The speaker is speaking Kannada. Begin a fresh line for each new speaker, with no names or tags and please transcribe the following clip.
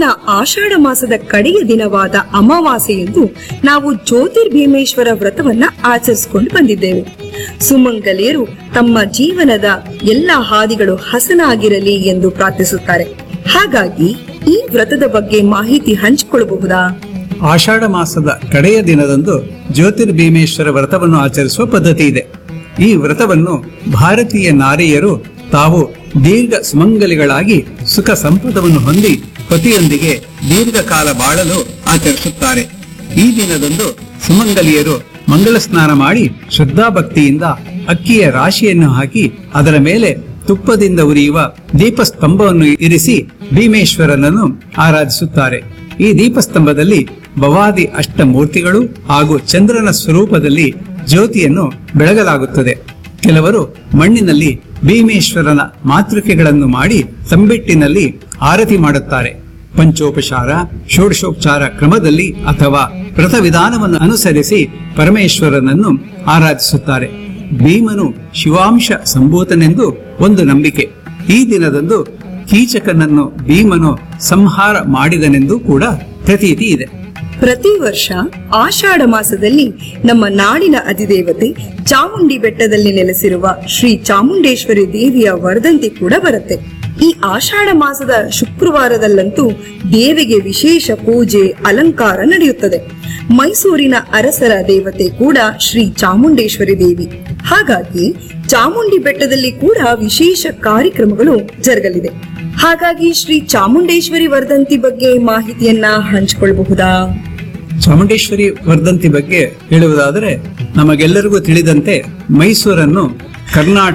ಪ್ರತಿದಿನ ಆಷಾಢ ಮಾಸದ ಕಡೆಯ ದಿನವಾದ ಅಮಾವಾಸ್ಯೆಯಂದು ನಾವು ಜ್ಯೋತಿರ್ಭೀಮೇಶ್ವರ ವ್ರತವನ್ನ ಆಚರಿಸಿಕೊಂಡು ಬಂದಿದ್ದೇವೆ ಸುಮಂಗಲಿಯರು ತಮ್ಮ ಜೀವನದ ಎಲ್ಲ ಹಾದಿಗಳು ಹಸನಾಗಿರಲಿ ಎಂದು ಪ್ರಾರ್ಥಿಸುತ್ತಾರೆ ಹಾಗಾಗಿ ಈ ವ್ರತದ ಬಗ್ಗೆ ಮಾಹಿತಿ ಹಂಚಿಕೊಳ್ಳಬಹುದಾ
ಆಷಾಢ ಮಾಸದ ಕಡೆಯ ದಿನದಂದು ಜ್ಯೋತಿರ್ಭೀಮೇಶ್ವರ ವ್ರತವನ್ನು ಆಚರಿಸುವ ಪದ್ಧತಿ ಇದೆ ಈ ವ್ರತವನ್ನು ಭಾರತೀಯ ನಾರಿಯರು ತಾವು ದೀರ್ಘ ಸುಮಂಗಲಿಗಳಾಗಿ ಸುಖ ಸಂಪದವನ್ನು ಹೊಂದಿ ಪತಿಯೊಂದಿಗೆ ದೀರ್ಘಕಾಲ ಬಾಳಲು ಆಚರಿಸುತ್ತಾರೆ ಈ ದಿನದಂದು ಸುಮಂಗಲಿಯರು ಮಂಗಲ ಸ್ನಾನ ಮಾಡಿ ಶ್ರದ್ಧಾಭಕ್ತಿಯಿಂದ ಅಕ್ಕಿಯ ರಾಶಿಯನ್ನು ಹಾಕಿ ಅದರ ಮೇಲೆ ತುಪ್ಪದಿಂದ ಉರಿಯುವ ದೀಪಸ್ತಂಭವನ್ನು ಇರಿಸಿ ಭೀಮೇಶ್ವರನನ್ನು ಆರಾಧಿಸುತ್ತಾರೆ ಈ ದೀಪಸ್ತಂಭದಲ್ಲಿ ಭವಾದಿ ಅಷ್ಟಮೂರ್ತಿಗಳು ಹಾಗೂ ಚಂದ್ರನ ಸ್ವರೂಪದಲ್ಲಿ ಜ್ಯೋತಿಯನ್ನು ಬೆಳಗಲಾಗುತ್ತದೆ ಕೆಲವರು ಮಣ್ಣಿನಲ್ಲಿ ಭೀಮೇಶ್ವರನ ಮಾತೃಕೆಗಳನ್ನು ಮಾಡಿ ತಂಬಿಟ್ಟಿನಲ್ಲಿ ಆರತಿ ಮಾಡುತ್ತಾರೆ ಪಂಚೋಪಚಾರ ಷೋಡಶೋಪಚಾರ ಕ್ರಮದಲ್ಲಿ ಅಥವಾ ವ್ರತ ವಿಧಾನವನ್ನು ಅನುಸರಿಸಿ ಪರಮೇಶ್ವರನನ್ನು ಆರಾಧಿಸುತ್ತಾರೆ ಭೀಮನು ಶಿವಾಂಶ ಸಂಭೂತನೆಂದು ಒಂದು ನಂಬಿಕೆ ಈ ದಿನದಂದು ಕೀಚಕನನ್ನು ಭೀಮನು ಸಂಹಾರ ಮಾಡಿದನೆಂದು ಕೂಡ ಪ್ರತೀತಿ ಇದೆ
ಪ್ರತಿ ವರ್ಷ ಆಷಾಢ ಮಾಸದಲ್ಲಿ ನಮ್ಮ ನಾಡಿನ ಅಧಿದೇವತೆ ಚಾಮುಂಡಿ ಬೆಟ್ಟದಲ್ಲಿ ನೆಲೆಸಿರುವ ಶ್ರೀ ಚಾಮುಂಡೇಶ್ವರಿ ದೇವಿಯ ವರ್ಧಂತಿ ಕೂಡ ಬರುತ್ತೆ ಈ ಆಷಾಢ ಮಾಸದ ಶುಕ್ರವಾರದಲ್ಲಂತೂ ದೇವಿಗೆ ವಿಶೇಷ ಪೂಜೆ ಅಲಂಕಾರ ನಡೆಯುತ್ತದೆ ಮೈಸೂರಿನ ಅರಸರ ದೇವತೆ ಕೂಡ ಶ್ರೀ ಚಾಮುಂಡೇಶ್ವರಿ ದೇವಿ ಹಾಗಾಗಿ ಚಾಮುಂಡಿ ಬೆಟ್ಟದಲ್ಲಿ ಕೂಡ ವಿಶೇಷ ಕಾರ್ಯಕ್ರಮಗಳು ಜರುಗಲಿದೆ ಹಾಗಾಗಿ ಶ್ರೀ ಚಾಮುಂಡೇಶ್ವರಿ ವರ್ಧಂತಿ ಬಗ್ಗೆ ಮಾಹಿತಿಯನ್ನ ಹಂಚಿಕೊಳ್ಳಬಹುದಾ
ಚಾಮುಂಡೇಶ್ವರಿ ವರ್ಧಂತಿ ಬಗ್ಗೆ ಹೇಳುವುದಾದರೆ ನಮಗೆಲ್ಲರಿಗೂ ತಿಳಿದಂತೆ ಮೈಸೂರನ್ನು ಕರ್ನಾಟಕ